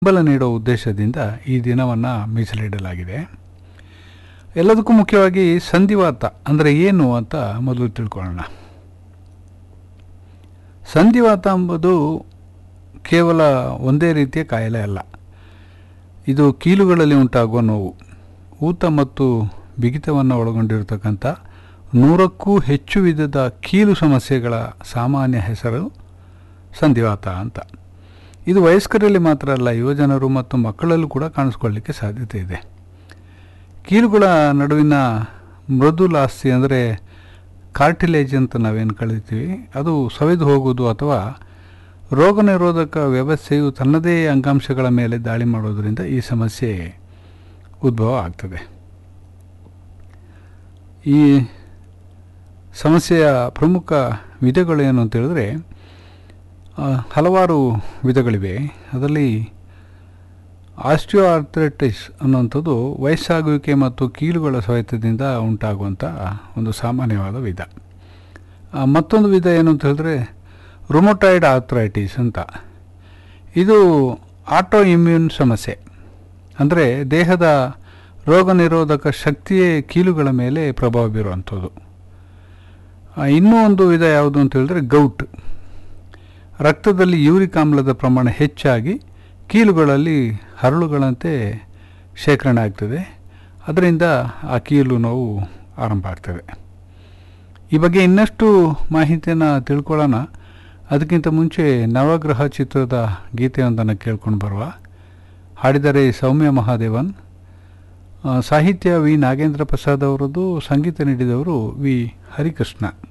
ಬೆಂಬಲ ನೀಡುವ ಉದ್ದೇಶದಿಂದ ಈ ದಿನವನ್ನು ಮೀಸಲಿಡಲಾಗಿದೆ ಎಲ್ಲದಕ್ಕೂ ಮುಖ್ಯವಾಗಿ ಸಂಧಿವಾತ ಅಂದರೆ ಏನು ಅಂತ ಮೊದಲು ತಿಳ್ಕೊಳ್ಳೋಣ ಸಂಧಿವಾತ ಎಂಬುದು ಕೇವಲ ಒಂದೇ ರೀತಿಯ ಕಾಯಿಲೆ ಅಲ್ಲ ಇದು ಕೀಲುಗಳಲ್ಲಿ ಉಂಟಾಗುವ ನೋವು ಊತ ಮತ್ತು ಬಿಗಿತವನ್ನು ಒಳಗೊಂಡಿರತಕ್ಕಂಥ ನೂರಕ್ಕೂ ಹೆಚ್ಚು ವಿಧದ ಕೀಲು ಸಮಸ್ಯೆಗಳ ಸಾಮಾನ್ಯ ಹೆಸರು ಸಂಧಿವಾತ ಅಂತ ಇದು ವಯಸ್ಕರಲ್ಲಿ ಮಾತ್ರ ಅಲ್ಲ ಯುವಜನರು ಮತ್ತು ಮಕ್ಕಳಲ್ಲೂ ಕೂಡ ಕಾಣಿಸ್ಕೊಳ್ಳಿಕ್ಕೆ ಸಾಧ್ಯತೆ ಇದೆ ಕೀಲುಗಳ ನಡುವಿನ ಮೃದುಲಾಸ್ತಿ ಅಂದರೆ ಕಾರ್ಟಿಲೇಜ್ ಅಂತ ನಾವೇನು ಕಳಿತೀವಿ ಅದು ಸವೆದು ಹೋಗುವುದು ಅಥವಾ ರೋಗ ನಿರೋಧಕ ವ್ಯವಸ್ಥೆಯು ತನ್ನದೇ ಅಂಗಾಂಶಗಳ ಮೇಲೆ ದಾಳಿ ಮಾಡೋದರಿಂದ ಈ ಸಮಸ್ಯೆ ಉದ್ಭವ ಆಗ್ತದೆ ಈ ಸಮಸ್ಯೆಯ ಪ್ರಮುಖ ವಿಧಗಳು ಏನು ಅಂತ ಹೇಳಿದ್ರೆ ಆ, ಹಲವಾರು ವಿಧಗಳಿವೆ ಅದರಲ್ಲಿ ಆಸ್ಟಿಯೋ ಆರ್ಥರೈಟಿಸ್ ಅನ್ನುವಂಥದ್ದು ವಯಸ್ಸಾಗುವಿಕೆ ಮತ್ತು ಕೀಲುಗಳ ಸವೆತದಿಂದ ಉಂಟಾಗುವಂಥ ಒಂದು ಸಾಮಾನ್ಯವಾದ ವಿಧ ಆ, ಮತ್ತೊಂದು ವಿಧ ಏನು ಅಂತ ಹೇಳಿದ್ರೆ ರುಮೊಟೈಡ್ ಆರ್ಥರೈಟಿಸ್ ಅಂತ ಇದು ಆಟೋ ಇಮ್ಯೂನ್ ಸಮಸ್ಯೆ ಅಂದರೆ ದೇಹದ ರೋಗ ನಿರೋಧಕ ಶಕ್ತಿಯೇ ಕೀಲುಗಳ ಮೇಲೆ ಪ್ರಭಾವ ಬೀರುವಂಥದ್ದು ಆ, ಇನ್ನೂ ಒಂದು ವಿಧ ಯಾವುದು ಅಂತ ಹೇಳಿದ್ರೆ ಗೌಟ್ ರಕ್ತದಲ್ಲಿ ಯೂರಿಕ್ ಆಮ್ಲದ ಪ್ರಮಾಣ ಹೆಚ್ಚಾಗಿ ಕೀಲುಗಳಲ್ಲಿ ಹರಳುಗಳಂತೆ ಶೇಖರಣೆ ಆಗ್ತದೆ ಅದರಿಂದ ಆ ಕೀಲು ನೋವು ಆರಂಭ ಆಗ್ತದೆ ಈ ಬಗ್ಗೆ ಇನ್ನಷ್ಟು ಮಾಹಿತಿಯನ್ನು ತಿಳ್ಕೊಳ್ಳೋಣ ಅದಕ್ಕಿಂತ ಮುಂಚೆ ನವಗ್ರಹ ಚಿತ್ರದ ಗೀತೆಯೊಂದನ್ನು ಕೇಳ್ಕೊಂಡು ಬರುವ ಹಾಡಿದರೆ ಸೌಮ್ಯ ಮಹಾದೇವನ್ ಆ, ಸಾಹಿತ್ಯ ವಿ ನಾಗೇಂದ್ರ ಪ್ರಸಾದ್ ಅವರದ್ದು ಸಂಗೀತ ನೀಡಿದವರು ವಿ ಹರಿಕೃಷ್ಣ